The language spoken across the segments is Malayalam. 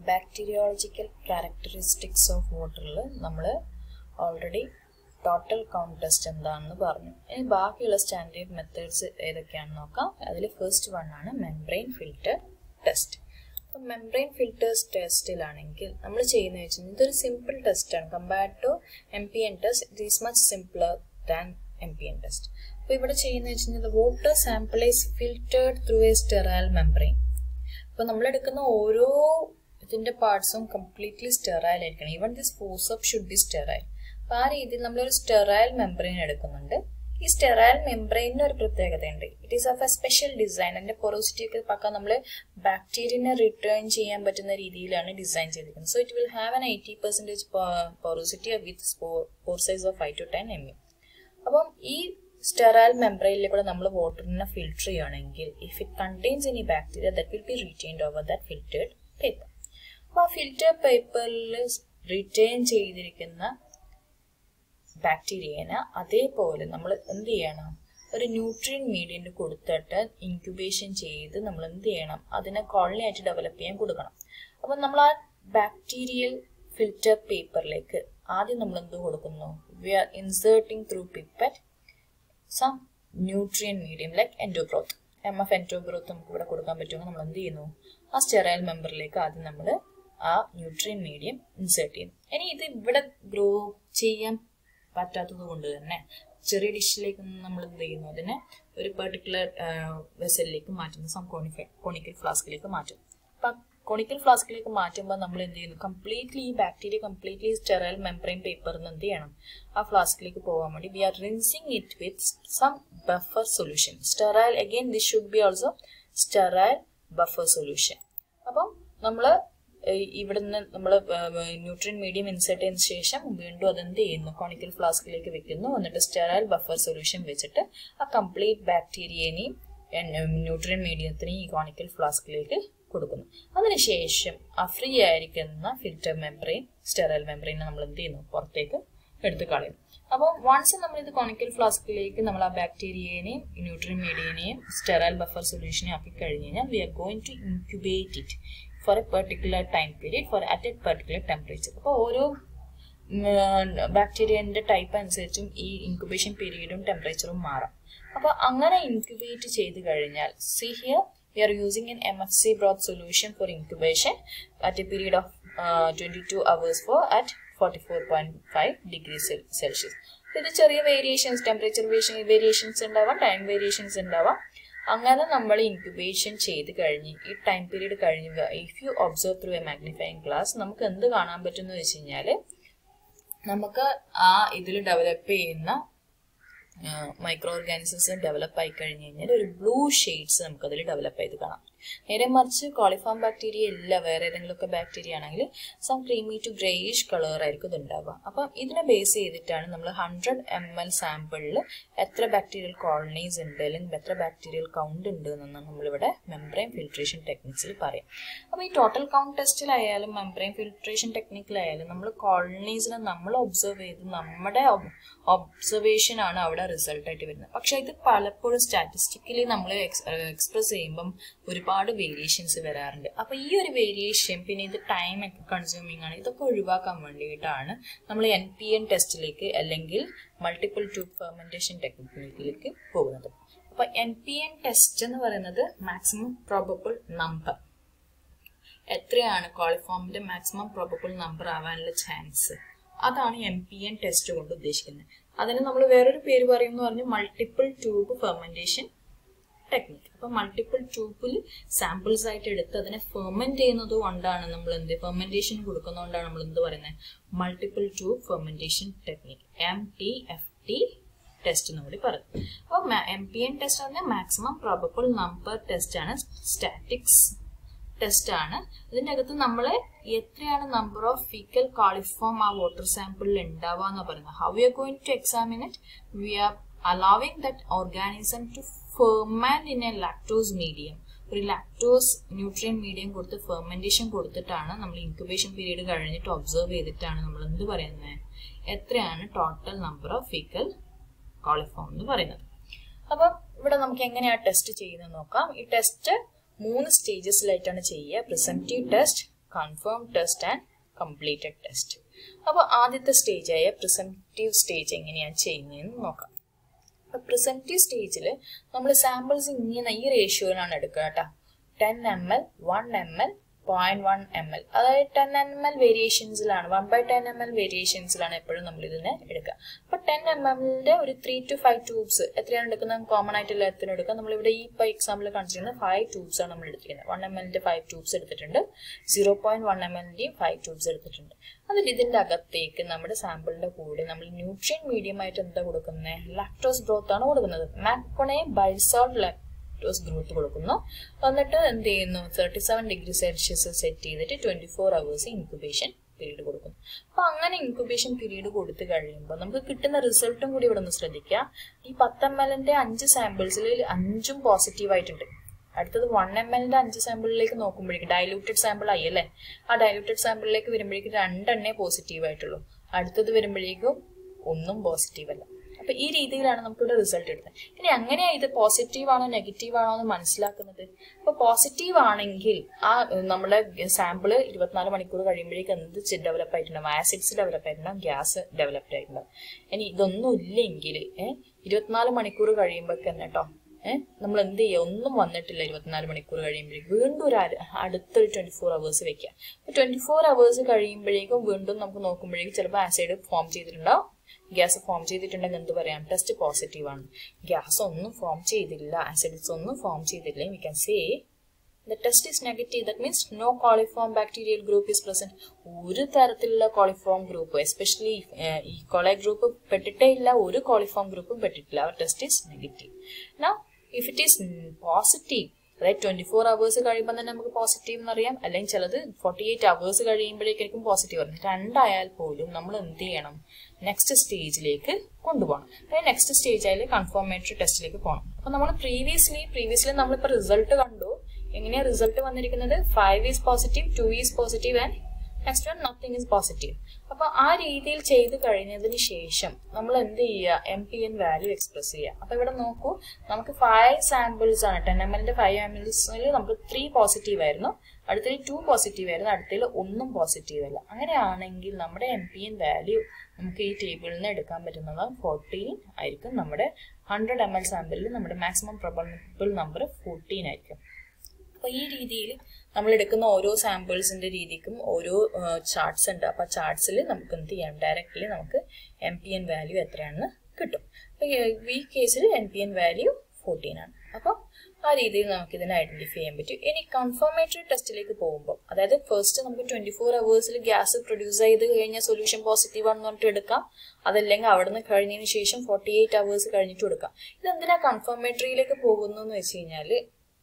ബാക്ടീരിയോളജിക്കൽ ക്യാരക്ടറിസ്റ്റിക്സ് ഓഫ് വാട്ടറിൽ നമ്മൾ ഓൾറെഡി ടോട്ടൽ കൗണ്ട് ടെസ്റ്റ് എന്താണെന്ന് പറഞ്ഞു ഇനി ബാക്കിയുള്ള സ്റ്റാൻഡേർഡ് മെത്തേഡ്സ് ഏതൊക്കെയാണെന്ന് നോക്കാം അതിൽ ഫസ്റ്റ് വൺ ആണ് മെംബ്രെയിൻ ഫിൽറ്റർ ടെസ്റ്റ് അപ്പം മെംബ്രെയിൻ ഫിൽറ്റേഴ്സ് ടെസ്റ്റിലാണെങ്കിൽ നമ്മൾ ചെയ്യുന്നത് വെച്ചാൽ ഇതൊരു സിമ്പിൾ ടെസ്റ്റാണ് compared to M P N test it is much simpler than M P N test അപ്പോൾ ഇവിടെ ചെയ്യുന്നത് വെച്ച് കഴിഞ്ഞാൽ water sample is filtered through a sterile membrane അപ്പോൾ നമ്മൾ എടുക്കുന്ന ഓരോ ഇതിന്റെ പാർട്സും കംപ്ലീറ്റ്ലി സ്റ്റെറൈൽ ആയിരിക്കണം even this forceps should be sterile അപ്പോൾ ആ രീതിയിൽ നമ്മളൊരു സ്റ്റെറൈൽ മെംബ്രെയിൻ എടുക്കുന്നുണ്ട് ഈ സ്റ്റെറൈൽ മെംബ്രെയിനിന് ഒരു പ്രത്യേകതയുണ്ട് it is of a special design അതിന്റെ പൊറോസിറ്റി ഒക്കെ പക്ക നമ്മൾ ബാക്ടീരിയനെ റിട്ടേൺ ചെയ്യാൻ പറ്റുന്ന രീതിയിലാണ് ഡിസൈൻ ചെയ്തിരിക്കുന്നത് so it will have an eighty percentage porosity with pore size of five to ten M M അപ്പം ഈ സ്റ്റെറൈൽ മെംബ്രെയിനിൽ കൂടെ നമ്മൾ വാട്ടറിനെ ഫിൽട്ടർ ചെയ്യുകയാണെങ്കിൽ if it contains any bacteria that will be retained over that filtered paper അപ്പോൾ ആ ഫിൽറ്റർ പേപ്പറിൽ റിറ്റൈൻ ചെയ്തിരിക്കുന്ന ബാക്ടീരിയനെ അതേപോലെ നമ്മൾ എന്ത് ചെയ്യണം ഒരു ന്യൂട്രിയൻ മീഡിയന്റ് കൊടുത്തിട്ട് ഇൻക്യുബേഷൻ ചെയ്ത് നമ്മൾ എന്ത് ചെയ്യണം അതിനെ കോളനി ആയിട്ട് ഡെവലപ്പ് ചെയ്യാൻ കൊടുക്കണം അപ്പം നമ്മൾ ആ ബാക്ടീരിയൽ ഫിൽറ്റർ പേപ്പറിലേക്ക് ആദ്യം നമ്മൾ എന്ത് കൊടുക്കുന്നു we are inserting through pipette some nutrient medium like endo broth M F endo broth നമുക്ക് ഇവിടെ കൊടുക്കാൻ പറ്റുമെങ്കിൽ നമ്മൾ എന്ത് ചെയ്യുന്നു ആ സ്റ്റെറൈൽ മെമ്പറിലേക്ക് ആദ്യം നമ്മൾ ആ ന്യൂട്രിയൻ മീഡിയം ഇൻസേർട്ട് ചെയ്യുന്നു ഇനി ഇത് ഇവിടെ ഗ്രോ ചെയ്യാൻ പറ്റാത്തത് കൊണ്ട് തന്നെ ചെറിയ ഡിഷിലേക്ക് നമ്മൾ എന്ത് ചെയ്യുന്നു അതിനെ ഒരു പെർട്ടിക്കുലർ വെസലിലേക്ക് മാറ്റുന്നു സം കോണിഫൈ കോണിക്കൽ ഫ്ലാസ്കിലേക്ക് മാറ്റും അപ്പം കോണിക്കൽ ഫ്ലാസ്കിലേക്ക് മാറ്റുമ്പോൾ നമ്മൾ എന്ത് ചെയ്യുന്നു കംപ്ലീറ്റ്ലി ഈ ബാക്ടീരിയ കംപ്ലീറ്റ്ലി സ്റ്റെറൈൽ മെംബ്രെയിൻ പേപ്പറിന് എന്ത് ചെയ്യണം ആ ഫ്ലാസ്കിലേക്ക് പോകാൻ വേണ്ടി we are rinsing it with some buffer solution sterile again this should be also sterile buffer solution അപ്പം നമ്മൾ ഇവിടുന്ന് നമ്മൾ ന്യൂട്രിയൻ മീഡിയം ഇൻസേർട്ട് ചെയ്തതിനു ശേഷം വീണ്ടും അതെന്ത് ചെയ്യുന്നു കോണിക്കൽ ഫ്ലാസ്കിലേക്ക് വെക്കുന്നു എന്നിട്ട് സ്റ്റെറൈൽ ബഫർ സൊല്യൂഷൻ വെച്ചിട്ട് ആ കംപ്ലീറ്റ് ബാക്ടീരിയനെയും ന്യൂട്രിയൻ മീഡിയത്തിനെയും ഈ കോണിക്കൽ ഫ്ലാസ്കിലേക്ക് കൊടുക്കുന്നു അതിനുശേഷം ആ ഫ്രീ ആയിരിക്കുന്ന ഫിൽറ്റർ മെംബ്രെയിൻ സ്റ്റെറൈൽ മെംബ്രെയിനെ നമ്മൾ എന്ത് ചെയ്യുന്നു പുറത്തേക്ക് എടുത്ത് കളയും അപ്പോൾ വൺസ് നമ്മൾ ഇത് കോണിക്കൽ ഫ്ലാസ്കിലേക്ക് നമ്മൾ ആ ബാക്ടീരിയനെയും ന്യൂട്രിയൻ മീഡിയനെയും സ്റ്റെറൈൽ ബഫർ സൊല്യൂഷനെയും ആക്കി കഴിഞ്ഞ് കഴിഞ്ഞാൽ we are going to incubate it for a particular time period for at a particular temperature അപ്പോൾ ഓരോ ബാക്ടീരിയന്റെ ടൈപ്പ് അനുസരിച്ചും ഈ ഇൻക്യുബേഷൻ പീരീഡും ടെമ്പറേച്ചറും മാറാം അപ്പോൾ അങ്ങനെ ഇൻക്യുബേറ്റ് ചെയ്ത് കഴിഞ്ഞാൽ see here we are using an MFC broth solution for incubation at a period of uh, 22 hours for at 44.5 degrees Celsius. ഇത് ചെറിയ വേരിയേഷൻസ് ടെമ്പറേച്ചർ വേരിയേഷൻസ് ഉണ്ടാവാം ടൈം വേരിയേഷൻസ് ഉണ്ടാവാം അങ്ങനെ നമ്മൾ ഇൻക്യുബേഷൻ ചെയ്ത് കഴിഞ്ഞ് ഈ ടൈം പീരീഡ് കഴിഞ്ഞ് if you observe through a magnifying glass നമുക്ക് എന്ത് കാണാൻ പറ്റുമെന്ന് വെച്ച് കഴിഞ്ഞാൽ നമുക്ക് ആ ഇതിൽ ഡെവലപ്പ് ചെയ്യുന്ന മൈക്രോ ഓർഗാനിസംസ് ഡെവലപ്പ് ആയി കഴിഞ്ഞ് കഴിഞ്ഞാൽ ഒരു ബ്ലൂ ഷെയ്ഡ്സ് നമുക്ക് അതിൽ ഡെവലപ്പ് ചെയ്ത് കാണാം നേരെ മറിച്ച് കോളിഫോം ബാക്ടീരിയ ഇല്ല വേറെ ഏതെങ്കിലുമൊക്കെ ബാക്ടീരിയ ആണെങ്കിൽ some creamy to greyish colour ആയിരിക്കും ഇത് ഉണ്ടാവുക അപ്പം ഇതിനെ ബേസ് ചെയ്തിട്ടാണ് നമ്മൾ ഹൺഡ്രഡ് എം എൽ സാമ്പിളിൽ എത്ര ബാക്ടീരിയൽ കോളനീസ് ഉണ്ട് അല്ലെങ്കിൽ എത്ര ബാക്ടീരിയൽ കൗണ്ട് ഉണ്ട് എന്നാണ് നമ്മളിവിടെ മെംബ്രെയിൻ ഫിൽട്രേഷൻ ടെക്നിക്സിൽ പറയാം അപ്പോൾ ഈ ടോട്ടൽ കൗണ്ട് ടെസ്റ്റിലായാലും മെംബ്രെയിൻ ഫിൽട്രേഷൻ ടെക്നിക്കിലായാലും നമ്മൾ കോളനീസിനെ നമ്മൾ ഒബ്സർവ് ചെയ്ത് നമ്മുടെ ഒബ്സർവേഷൻ ആണ് അവിടെ റിസൾട്ട് ആയിട്ട് വരുന്നത് പക്ഷെ ഇത് പലപ്പോഴും സ്റ്റാറ്റിസ്റ്റിക്കലി നമ്മൾ എക്സ്പ്രസ് ചെയ്യുമ്പം ഒരുപാട് വേരിയേഷൻസ് വരാറുണ്ട് അപ്പൊ ഈ ഒരു വേരിയേഷൻ പിന്നെ ഇത് ടൈം ഒക്കെ കൺസ്യൂമിങ് ആണ് ഇതൊക്കെ ഒഴിവാക്കാൻ വേണ്ടിയിട്ടാണ് നമ്മൾ എൻ പി എൻ ടെസ്റ്റിലേക്ക് അല്ലെങ്കിൽ മൾട്ടിപ്പിൾ ട്യൂബ് ഫെർമെന്റേഷൻ ടെക്നിക്കിലേക്ക് പോകുന്നത് അപ്പൊ എൻ പി എൻ ടെസ്റ്റ് എന്ന് പറയുന്നത് മാക്സിമം പ്രോബബിൾ നമ്പർ എത്രയാണ് കോളിഫോമിന്റെ മാക്സിമം പ്രോബബിൾ നമ്പർ ആവാനുള്ള ചാൻസ് അതാണ് എം പി എൻ ടെസ്റ്റ് കൊണ്ട് ഉദ്ദേശിക്കുന്നത് അതിന് നമ്മൾ വേറൊരു പേര് പറയുമെന്ന് പറഞ്ഞു മൾട്ടിപ്പിൾ ട്യൂബ് ഫെർമെന്റേഷൻ ടെക്നിക് അപ്പൊ മൾട്ടിപ്പിൾ ട്യൂബിൽ സാമ്പിൾസ് ആയിട്ട് എടുത്ത് അതിനെ ഫെർമെന്റ് ചെയ്യുന്നത് കൊണ്ടാണ് നമ്മൾ എന്ത് ഫെർമെന്റേഷൻ കൊടുക്കുന്നതുകൊണ്ടാണ് നമ്മൾ എന്ത് പറയുന്നത് multiple tube fermentation technique M T F T test എന്ന് കൂടി പറയും അപ്പോൾ എം പി എൻ ടെസ്റ്റ് പറഞ്ഞാൽ മാക്സിമം പ്രോബബിൾ നമ്പർ ടെസ്റ്റ് ആണ് സ്റ്റാറ്റിക്സ് ടെസ്റ്റ് ആണ് ഇതിന്റെ അകത്ത് നമ്മൾ എത്രയാണ് നമ്പർ ഓഫ് ഫീക്കൽ കോളിഫോം ആ വാട്ടർ സാമ്പിളിൽ ഉണ്ടാവുക എന്ന് പറയുന്നത് how you are going to examine it we are allowing that organism to ferment in a lactose medium ഒരു ലാക്ടോസ് ന്യൂട്രിയൻ മീഡിയം കൊടുത്ത് ഫെർമെന്റേഷൻ കൊടുത്തിട്ടാണ് നമ്മൾ ഇൻക്യുബേഷൻ പീരീഡ് കഴിഞ്ഞിട്ട് ഒബ്സർവ് ചെയ്തിട്ടാണ് നമ്മൾ എന്ത് പറയുന്നത് എത്രയാണ് total number of faecal coliform എന്ന് പറയുന്നത് അപ്പം ഇവിടെ നമുക്ക് എങ്ങനെയാ ടെസ്റ്റ് ചെയ്യുന്നത് നോക്കാം ഈ ടെസ്റ്റ് മൂന്ന് സ്റ്റേജസിലായിട്ടാണ് ചെയ്യുക presumptive test confirm test and completed test അപ്പോൾ ആദ്യത്തെ സ്റ്റേജായ പ്രിസംറ്റീവ് സ്റ്റേജ് എങ്ങനെയാണ് ചെയ്യുന്നതെന്ന് നോക്കാം അപ്പോൾ പ്രിസംറ്റീവ് സ്റ്റേജിൽ നമ്മൾ സാമ്പിൾസ് ഇങ്ങനെ ഈ റേഷ്യോയിലാണ് എടുക്കുക കേട്ടോ ten M L one M L point one M L അതായത് ടെൻ എം എൽ വേരിയേഷൻസിലാണ് one by ten M L വേരിയേഷൻസിലാണ് എപ്പോഴും നമ്മൾ ഇതിനെ എടുക്കുക അപ്പോൾ ടെൻ എം എല്ലിന്റെ ഒരു ത്രീ ടു ഫൈവ് ട്യൂബ്സ് എത്രയാണ് എടുക്കുന്നത് കോമൺ ആയിട്ട് എല്ലാത്തിനും എടുക്കുക നമ്മളിവിടെ ഈ ഇപ്പോൾ എക്സാമ്പിൾ കാണിച്ചിരിക്കുന്നത് ഫൈവ് ട്യൂബ്സ് ആണ് നമ്മൾ എടുത്തിരിക്കുന്നത് വൺ എം എല്ലിന്റെ ഫൈവ് ട്യൂബ്സ് എടുത്തിട്ടുണ്ട് സീറോ പോയിന്റ് വൺ എം എല്ലിന്റെയും ഫൈവ് ട്യൂബ്സ് എടുത്തിട്ടുണ്ട് അതിൽ ഇതിന്റെ അകത്തേക്ക് നമ്മുടെ സാമ്പിളിന്റെ കൂടെ നമ്മൾ ന്യൂട്രിയൻ മീഡിയം ആയിട്ട് എന്താ കൊടുക്കുന്നത് ലാക്ടോസ് ഗ്രോത്ത് ആണ് കൊടുക്കുന്നത് മാക്കോണെ ബൈസോൾ ലാക്ടോസ് ഗ്രോത്ത് കൊടുക്കുന്നു എന്നിട്ട് എന്ത് ചെയ്യുന്നു thirty seven degree Celsius set ചെയ്തിട്ട് twenty four hours incubation period കൊടുക്കുന്നു അപ്പൊ അങ്ങനെ ഇൻക്യുബേഷൻ പീരീഡ് കൊടുത്തു കഴിയുമ്പോൾ നമുക്ക് കിട്ടുന്ന റിസൾട്ടും കൂടി ഇവിടെ ഒന്ന് ശ്രദ്ധിക്കുക ഈ പത്ത് എം എല്ലിന്റെ അഞ്ച് സാമ്പിൾസിൽ അഞ്ചും പോസിറ്റീവ് ആയിട്ടുണ്ട് അടുത്തത് വൺ എം എല്ലിന്റെ അഞ്ച് സാമ്പിളിലേക്ക് നോക്കുമ്പോഴേക്കും ഡയലൂട്ടഡ് സാമ്പിൾ ആയി അല്ലേ ആ ഡയലൂട്ടഡ് സാമ്പിളിലേക്ക് വരുമ്പോഴേക്കും രണ്ടെണ്ണേ പോസിറ്റീവ് ആയിട്ടുള്ളൂ അടുത്തത് വരുമ്പോഴേക്കും ഒന്നും പോസിറ്റീവ് അല്ല അപ്പൊ ഈ രീതിയിലാണ് നമുക്കിവിടെ റിസൾട്ട് എടുത്തത് ഇനി അങ്ങനെയാ ഇത് പോസിറ്റീവ് ആണോ നെഗറ്റീവ് ആണോ എന്ന് മനസ്സിലാക്കുന്നത് അപ്പൊ പോസിറ്റീവ് ആണെങ്കിൽ ആ നമ്മുടെ സാമ്പിള് ഇരുപത്തിനാല് മണിക്കൂർ കഴിയുമ്പോഴേക്ക് എന്ത് ഡെവലപ്പ് ആയിട്ടുണ്ടാവും ആസിഡ്സ് ഡെവലപ്പ് ആയിട്ടുണ്ടാവും ഗ്യാസ് ഡെവലപ്ഡ് ആയിട്ടുണ്ടാവും ഇനി ഇതൊന്നും ഇല്ലെങ്കിൽ ഏഹ് ഇരുപത്തിനാല് മണിക്കൂർ കഴിയുമ്പോഴേക്ക് തന്നെ കേട്ടോ ഏഹ് നമ്മൾ എന്ത് ചെയ്യുക ഒന്നും വന്നിട്ടില്ല ഇരുപത്തിനാല് മണിക്കൂർ കഴിയുമ്പോഴേക്കും വീണ്ടും ഒരു അടുത്തൊരു ട്വന്റി ഫോർ അവേഴ്സ് വെക്കുക ട്വന്റി ഫോർ അവേഴ്സ് കഴിയുമ്പോഴേക്കും വീണ്ടും നമുക്ക് നോക്കുമ്പോഴേക്കും ചിലപ്പോൾ ആസിഡ് ഫോം ചെയ്തിട്ടുണ്ടാവും ഗ്യാസ് ഫോം ചെയ്തിട്ടുണ്ടെങ്കിൽ എന്ത് പറയാം ടെസ്റ്റ് പോസിറ്റീവ് ആണ് ഗ്യാസ് ഒന്നും ഫോം ചെയ്തില്ല ആസിഡ്സ് ഒന്നും ഫോം ചെയ്തില്ല we can say the test is negative that means no coliform bacterial group is present ഒരു തരത്തിലുള്ള കോളിഫോം ഗ്രൂപ്പ് എസ്പെഷ്യലി ഈ കോളെ ഗ്രൂപ്പ് പെട്ടിട്ടേ ഇല്ല ഒരു കോളിഫോം ഗ്രൂപ്പും പെട്ടിട്ടില്ല അവർ test is negative now if it is positive അതായത് ട്വന്റി ഫോർ അവേഴ്സ് കഴിയുമ്പോൾ തന്നെ നമുക്ക് പോസിറ്റീവ് എന്നറിയാം അല്ലെങ്കിൽ ചിലത് ഫോർട്ടി എയ്റ്റ് അവേഴ്സ് കഴിയുമ്പോഴേക്കും പോസിറ്റീവ് പറഞ്ഞു രണ്ടായാൽ പോലും നമ്മൾ എന്ത് ചെയ്യണം നെക്സ്റ്റ് സ്റ്റേജിലേക്ക് കൊണ്ടുപോകണം അതായത് നെക്സ്റ്റ് സ്റ്റേജ് ആയാലും കൺഫർമേറ്ററി ടെസ്റ്റിലേക്ക് പോകണം അപ്പൊ നമ്മൾ പ്രീവിയസ്ലി പ്രീവിയസ്ലി നമ്മളിപ്പോൾ റിസൾട്ട് കണ്ടു എങ്ങനെയാ റിസൾട്ട് വന്നിരിക്കുന്നത് five is positive two is positive and next one nothing is positive അപ്പൊ ആ രീതിയിൽ ചെയ്തു കഴിഞ്ഞതിന് ശേഷം നമ്മൾ എന്ത് ചെയ്യുക M P N value express ചെയ്യുക അപ്പൊ ഇവിടെ നോക്കൂ നമുക്ക് ഫൈവ് സാമ്പിൾസ് ആണ് ടെൻ എം എല്ലിന്റെ ഫൈവ് എം എൽസിൽ നമുക്ക് ത്രീ പോസിറ്റീവ് ആയിരുന്നു അടുത്തതിൽ ടു പോസിറ്റീവ് ആയിരുന്നു അടുത്തതിൽ ഒന്നും പോസിറ്റീവ് അല്ല അങ്ങനെയാണെങ്കിൽ നമ്മുടെ എം പി എൻ വാല്യൂ നമുക്ക് ഈ ടേബിളിൽ നിന്ന് എടുക്കാൻ പറ്റുന്നത് ഫോർട്ടീൻ ആയിരിക്കും നമ്മുടെ ഹൺഡ്രഡ് എം എൽ സാമ്പിളിൽ നമ്മുടെ മാക്സിമം പ്രൊബിൾ നമ്പർ ഫോർട്ടീൻ ആയിരിക്കും അപ്പൊ ഈ രീതിയിൽ നമ്മൾ എടുക്കുന്ന ഓരോ സാമ്പിൾസിന്റെ രീതിക്കും ഓരോ ചാർട്ട്സ് ഉണ്ട് അപ്പൊ ചാർട്ട്സിൽ നമുക്ക് എന്ത് ചെയ്യാം ഡയറക്റ്റ്ലി നമുക്ക് എം പി എൻ വാല്യൂ എത്രയാണെന്ന് കിട്ടും അപ്പൊ ഈ കേസിൽ M P N value fourteen ആണ് അപ്പൊ ആ രീതിയിൽ നമുക്ക് ഇതിനെ ഐഡന്റിഫൈ ചെയ്യാൻ പറ്റും ഇനി കൺഫർമേറ്ററി ടെസ്റ്റിലേക്ക് പോകുമ്പോൾ അതായത് ഫസ്റ്റ് നമുക്ക് ട്വന്റി ഫോർ അവേഴ്സിൽ ഗ്യാസ് പ്രൊഡ്യൂസ് ചെയ്ത് കഴിഞ്ഞ സൊല്യൂഷൻ പോസിറ്റീവ് ആണെന്ന് പറഞ്ഞിട്ട് എടുക്കാം അതല്ലെങ്കിൽ അവിടെ നിന്ന് കഴിഞ്ഞതിന് ശേഷം ഫോർട്ടി എയ്റ്റ് അവേഴ്സ് കഴിഞ്ഞിട്ട് എടുക്കാം ഇതെന്തിനാ കൺഫർമേറ്ററിയിലേക്ക് പോകുന്നു എന്ന് വെച്ച് കഴിഞ്ഞാല്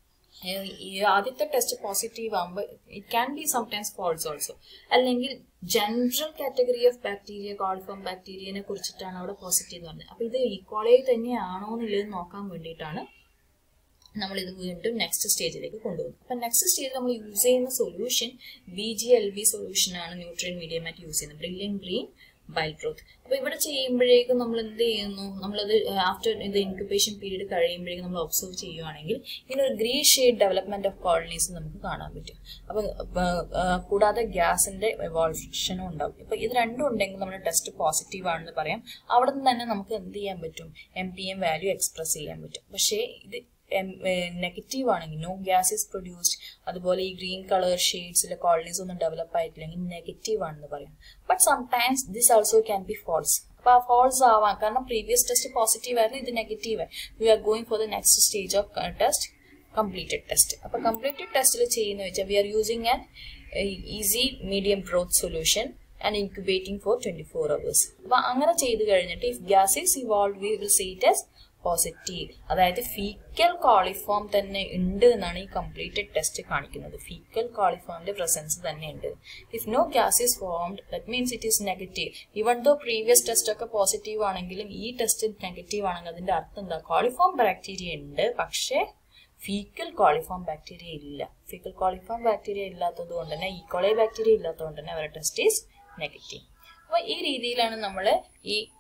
ഈ ആദ്യത്തെ ടെസ്റ്റ് പോസിറ്റീവ് ആകുമ്പോൾ it can be sometimes false also അല്ലെങ്കിൽ general category of bacteria coliform ബാക്ടീരിയനെ കുറിച്ചിട്ടാണ് അവിടെ പോസിറ്റീവ് എന്ന് പറഞ്ഞത് അപ്പൊ ഇത് ഈക്വളേ തന്നെയാണോ എന്നുള്ളത് നോക്കാൻ വേണ്ടിയിട്ടാണ് നമ്മൾ ഇത് വീണ്ടും നെക്സ്റ്റ് സ്റ്റേജിലേക്ക് കൊണ്ടുപോകുന്നത് അപ്പൊ നെക്സ്റ്റ് സ്റ്റേജിൽ നമ്മൾ യൂസ് ചെയ്യുന്ന solution B G L V solution ആണ് ന്യൂട്രിയൻ മീഡിയം ആയിട്ട് യൂസ് ചെയ്യുന്നത് ബ്രില്യൻ ഗ്രീൻ ബൈൽ ഗ്രോത്ത് അപ്പൊ ഇവിടെ ചെയ്യുമ്പോഴേക്കും നമ്മൾ എന്ത് ചെയ്യുന്നു നമ്മളത് ആഫ്റ്റർ ഇത് ഇൻക്യുബേഷൻ പീരീഡ് കഴിയുമ്പോഴേക്കും നമ്മൾ ഒബ്സർവ് ചെയ്യുവാണെങ്കിൽ ഇങ്ങനെ ഒരു green shade development of colonies നമുക്ക് കാണാൻ പറ്റും അപ്പൊ കൂടാതെ ഗ്യാസിന്റെ എവോൾഷനും ഉണ്ടാവും ഇപ്പൊ ഇത് രണ്ടും ഉണ്ടെങ്കിൽ നമ്മുടെ ടെസ്റ്റ് പോസിറ്റീവ് ആണെന്ന് പറയാം അവിടെ നിന്ന് തന്നെ നമുക്ക് എന്ത് ചെയ്യാൻ പറ്റും M P M value express ചെയ്യാൻ പറ്റും പക്ഷേ ഇത് നെഗറ്റീവ് ആണെങ്കിൽ നോ ഗ്യാസ് ഇസ് പ്രൊഡ്യൂസ്ഡ് അതുപോലെ ഈ ഗ്രീൻ കളർ ഷെയ്ഡ്സിലെ കോളനീസ് ഒന്നും ഡെവലപ്പ് ആയിട്ടില്ലെങ്കിൽ നെഗറ്റീവ് ആണെന്ന് പറയാം but sometimes this also can be false അപ്പൊ ആ ഫോൾസ് ആവാം കാരണം പ്രീവിയസ് ടെസ്റ്റ് പോസിറ്റീവ് ആയിരുന്നു ഇത് negative we are going for the next stage of test completed test അപ്പൊ കംപ്ലീറ്റഡ് ടെസ്റ്റിൽ ചെയ്യുന്ന വെച്ചാൽ we are using an E C medium broth solution and incubating for twenty four hours അപ്പൊ അങ്ങനെ ചെയ്ത് കഴിഞ്ഞിട്ട് if gas is evolve we will see it as positive അതായത് ഫീക്കൽ കോളിഫോം തന്നെ ഉണ്ട് എന്നാണ് ഈ കംപ്ലീറ്റഡ് ടെസ്റ്റ് കാണിക്കുന്നത് ഫീക്കൽ കോളിഫോമിന്റെ പ്രസൻസ് തന്നെ ഉണ്ട് if no gas is formed that means it is negative even though previous test ഒക്കെ പോസിറ്റീവ് ആണെങ്കിലും ഈ ടെസ്റ്റ് നെഗറ്റീവ് ആണെങ്കിൽ അതിന്റെ അർത്ഥം എന്താ കോളിഫോം ബാക്ടീരിയ ഉണ്ട് പക്ഷേ ഫീക്കൽ കോളിഫോം ബാക്ടീരിയ ഇല്ല ഫീക്കൽ കോളിഫോം ബാക്ടീരിയ ഇല്ലാത്തത് കൊണ്ട് തന്നെ ഈക്കോളൈ ബാക്ടീരിയ ഇല്ലാത്തത് കൊണ്ട് തന്നെ അവരുടെ ടെസ്റ്റ് ഈസ് നെഗറ്റീവ് അപ്പൊ ഈ രീതിയിലാണ് നമ്മൾ ഈ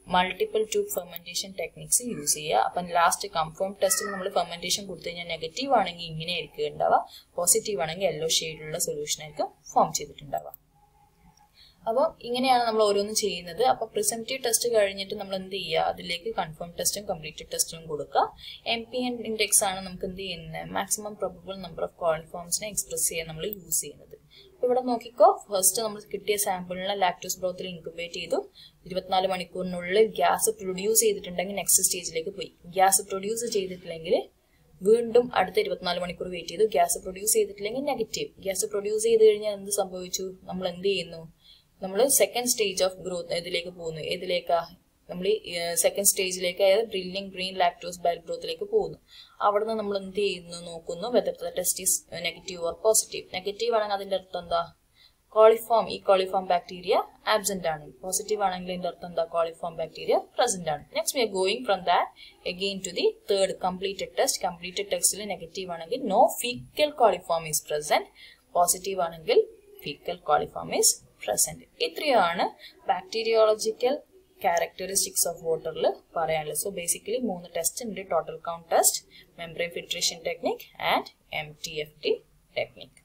multiple tube fermentation techniques use ചെയ്യുക അപ്പം ലാസ്റ്റ് കൺഫേം ടെസ്റ്റിൽ നമ്മൾ ഫെർമെന്റേഷൻ കൊടുത്തു കഴിഞ്ഞാൽ നെഗറ്റീവ് ആണെങ്കിൽ ഇങ്ങനെ ആയിരിക്കും ഉണ്ടാവുക പോസിറ്റീവ് ആണെങ്കിൽ യെല്ലോ ഷെയ്ഡിലുള്ള സൊല്യൂഷൻ ആയിരിക്കും ഫോം ചെയ്തിട്ടുണ്ടാവുക അപ്പോൾ ഇങ്ങനെയാണ് നമ്മൾ ഓരോന്നും ചെയ്യുന്നത് അപ്പോൾ പ്രിസംറ്റീവ് ടെസ്റ്റ് കഴിഞ്ഞിട്ട് നമ്മൾ എന്ത് ചെയ്യുക അതിലേക്ക് കൺഫേം ടെസ്റ്റും കംപ്ലീറ്റഡ് ടെസ്റ്റും കൊടുക്കുക എം പി എൻ ഇൻഡെക്സ് ആണ് നമുക്ക് എന്ത് ചെയ്യുന്നത് മാക്സിമം പ്രൊബബിൾ നമ്പർ ഓഫ് കോളിഫോംസിനെ എക്സ്പ്രസ് ചെയ്യാൻ നമ്മൾ യൂസ് ചെയ്യുന്നത് അപ്പോൾ ഇവിടെ നോക്കിക്കോ ഫസ്റ്റ് നമ്മൾ കിട്ടിയ സാമ്പിളിനെ ലാക്ടോസ് ബ്രോത്തിൽ ഇൻക്യുബേറ്റ് ചെയ്തു ഇരുപത്തിനാല് മണിക്കൂറിനുള്ളിൽ ഗ്യാസ് പ്രൊഡ്യൂസ് ചെയ്തിട്ടുണ്ടെങ്കിൽ നെക്സ്റ്റ് സ്റ്റേജിലേക്ക് പോയി ഗ്യാസ് പ്രൊഡ്യൂസ് ചെയ്തിട്ടില്ലെങ്കിൽ വീണ്ടും അടുത്ത ഇരുപത്തിനാല് മണിക്കൂർ വെയിറ്റ് ചെയ്തു ഗ്യാസ് പ്രൊഡ്യൂസ് ചെയ്തിട്ടില്ലെങ്കിൽ നെഗറ്റീവ് ഗ്യാസ് പ്രൊഡ്യൂസ് ചെയ്ത് കഴിഞ്ഞാൽ എന്ത് സംഭവിച്ചു നമ്മൾ എന്ത് ചെയ്യുന്നു നമ്മൾ സെക്കൻഡ് സ്റ്റേജ് ഓഫ് ഗ്രോത്ത് ഇതിലേക്ക് പോകുന്നു ഏതിലേക്കാ നമ്മൾ സെക്കൻഡ് സ്റ്റേജിലേക്ക് അതായത് ഡ്രില്ലിംഗ് ഗ്രീൻ ലാക്ടോസ് ബയൽ ഗ്രോത്തിലേക്ക് പോകുന്നു അവിടെ നിന്ന് നമ്മൾ എന്ത് ചെയ്യുന്നു നോക്കുന്നു whether the test is negative or positive negative ആണെങ്കിൽ അതിന്റെ അർത്ഥം എന്താ കോളിഫോം ഈ കോളിഫോം ബാക്ടീരിയ ആബ്സെന്റ് ആണ് പോസിറ്റീവ് ആണെങ്കിൽ ഇതിന്റെ അർത്ഥം എന്താ കോളിഫോം ബാക്ടീരിയ പ്രസന്റ് ആണ് next we are going from that again to the third completed test completed ടെസ്റ്റിൽ നെഗറ്റീവ് ആണെങ്കിൽ no faecal coliform is present positive ആണെങ്കിൽ ഫീക്കൽ കോളിഫോം ഈസ് പ്രസന്റ് ഇത്രയാണ് ബാക്ടീരിയോളജിക്കൽ ക്യാരക്ടറിസ്റ്റിക്സ് ഓഫ് വാട്ടറിൽ പറയാനുള്ളത് സോ ബേസിക്കലി മൂന്ന് ടെസ്റ്റ് ഉണ്ട് total count test membrane filtration technique and M T F T technique